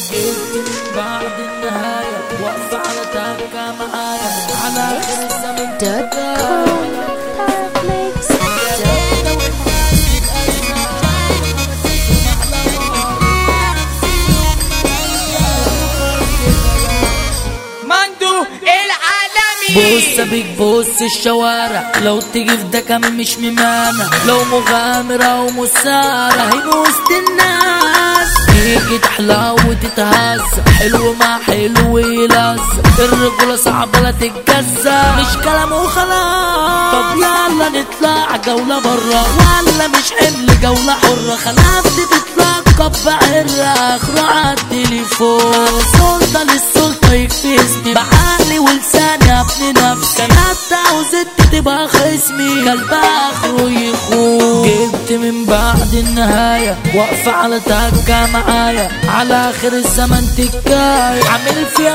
جبت من بعد النهاية واقفة على تكة معايا على آخر الزمن مندو العالمي بص بيك بص الشوارع لو تيجي في ده كمان مش ممانع لو مغامرة أو مسارة هنا وسط الناس تيجي تحلى وتتهز حلو مع حلو يلزق الرجولة صعبة لا تتجزأ مش كلام وخلاص طب يلا نطلع جولة برا ولا مش حمل جولة حرة خلفت تتلقب بعرة اخره عالتليفون سلطة للسلطة يكفيسني بعقلي ولساني ابني نفسي كنت وزدت تبقى خصمي كلب اخره يخون جبت من بعد النهاية واقفة على تكة معايا على اخر الزمن تكاية عامل فيها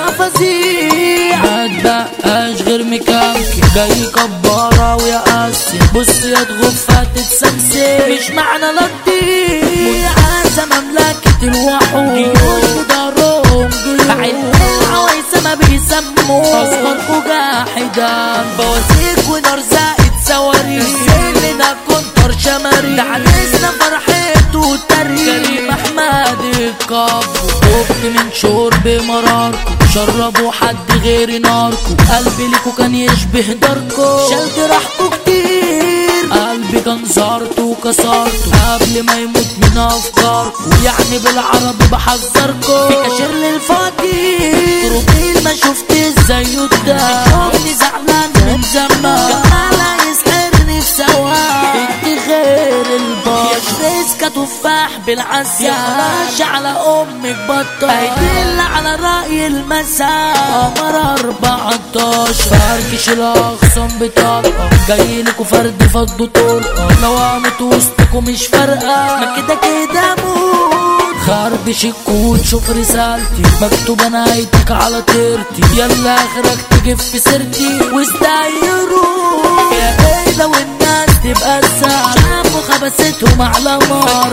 فظيع ما تبقاش غير مكانكي جاي كبارة ويا قاسي بص يا تغفى تتسمسي مش معنى لا تضيع عايزة مملكة الوحوش جيوش بدارهم جيوش عين العوايسة ما بيسموه أصغركوا جاحدا بوازيك ونار زائد صواريخ سلنا كنتر شماريخ ده عريسنا فرحته وتاريخ كريم أحمد الكابو خفت من شرب مراركو شربوا حد غير ناركو قلبي ليكو كان يشبه داركو شال جراحكو كتير قلبي كان زارته وكسرته قبل ما يموت من افكاركو يعني بالعربي بحذركو في كاشير للفقير طروبيل ما شفت ازاي قدام شوفني زعلان من زمان جمالها يسحرني في سواه انت غير البار يا شريسكا تفاح بالعسل يا خلاش على امك بطل هيدل على رأي المساء قمر 14 فركش الاخصام بطاقة جاي لكوا فرد فضوا طرقة لو قامت وسطكوا مش فارقة ما كده كده موت خربش الكود شوف رسالتي مكتوبة نهايتك على طيرتي يلا اخرك تجيب في سيرتي واستعيروا يا ايه لو الناس تبقى الساعة شافوا خبستهم على مار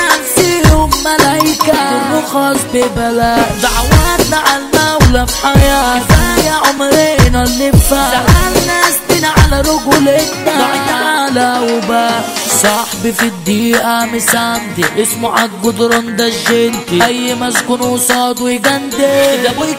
نفسيهم ملايكة الرخص ببلاش دعواتنا على المولى في حياة كفاية عمرنا اللي فات زعلنا سنين على رجولتنا ضاعت على وباء صاحبي في الدقيقة مساندي اسمه عالجدران ده الجنتي أي مسكون قصاده يجندي ده ابوي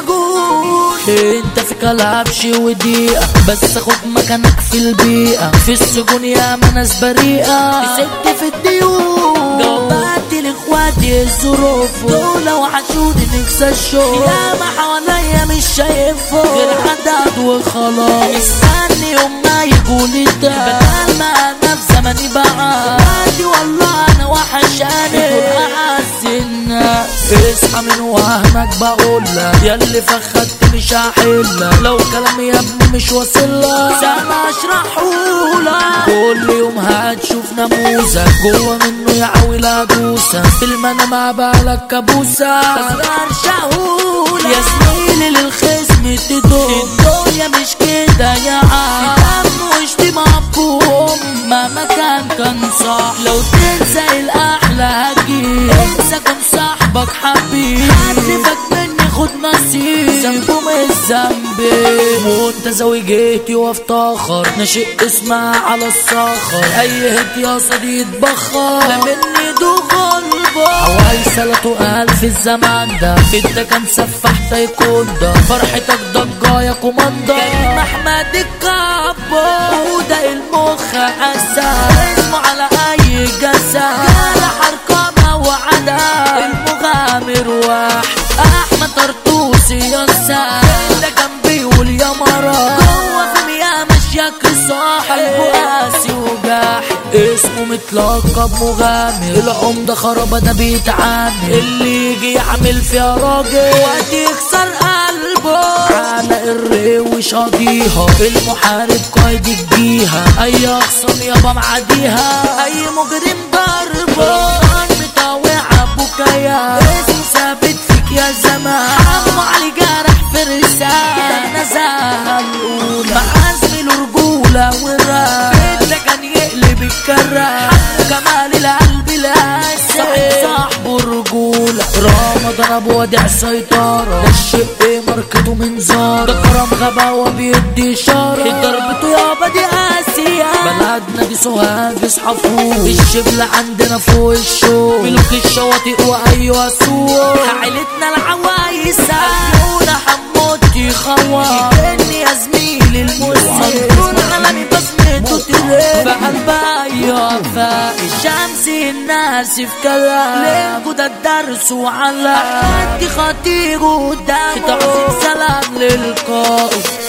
كالسجون انت في كلبش ودقيقة بس خد مكانك في البيئة في السجون يا ناس بريئة ست في الديون جوابات لاخواتي الظروف دول وحشوني نفسي الشوق يا ما حواليا مش شايفهم غير عدد وخلاص استني يوم ما يقولي ده بدل ما انا في زمني بقى عادي والله انا وحشاني دول اعز الناس اصحى من وهمك بقولك ياللي فخدت مش هحلك لو كلامي يا ابني مش واصلك سامع اشرحهولك كل يوم هتشوف نموذج جوه منه يعوي ادوسك في المنام مع بالك كابوسة اصغر شهولك يا زميلي للخصم تدوم الدنيا مش كده يا عم دم واشتمام بوم مهما كان كان صح لو تنسى الاحلى هجيب انسى كن صاحبك حبيب حلفك مني خد نصيب ذنبه مش ذنبي وانت زوجتي وافتخر ناشئ اسمها على الصخر اي هد يا صديق بخر لا مني دخل عوايسة لا تقال في الزمان ده انت كان سفاح تايكوندا فرحتك ضجة يا كوماندا كريم احمد الكابو وده المخ عسى اسمه على اي جسد جرح ارقامه وعدا المغامر واحد احمد طرطوسي يا سام ده كان بيقول يا مرا جوه في مياه مشيك صاحب قاسي وجاحد اسمه متلقب مغامر العمدة خربة ده بيتعامل اللي يجي يعمل فيها راجل وقت يكسر قلبه على الروش قضيها المحارب قايد الجيها اي اخصم يابا معاديها اي مجرم ضربه مطاوع ابوك يا اسمه ثابت فيك يا زمان عمو علي جرح في رسالة النزاهة الأولى مع زميله رجولة والراب ده كان يقلب الكرة كمال القلب القاسي صاحب صاحبه الرجولة رمضان شنب وادع سيطرة ده الشق ماركته من زارة ده كرم غباوة بيدي إشارة ضربته يابا دي آسيا بلدنا دي سوهاج اصحى فوق الشبل عندنا فوق الشوق ملوك الشواطئ وأيوة سوق عيلتنا العوايسة أخونا حمودي خوار إني يا زميلي المسلم مجنون عالمي بسمته تريد فقلبها يوفى الشمس الناس في كلام ليكو ده الدرس وعلى انت خطير قدامه تعظيم سلام للقائد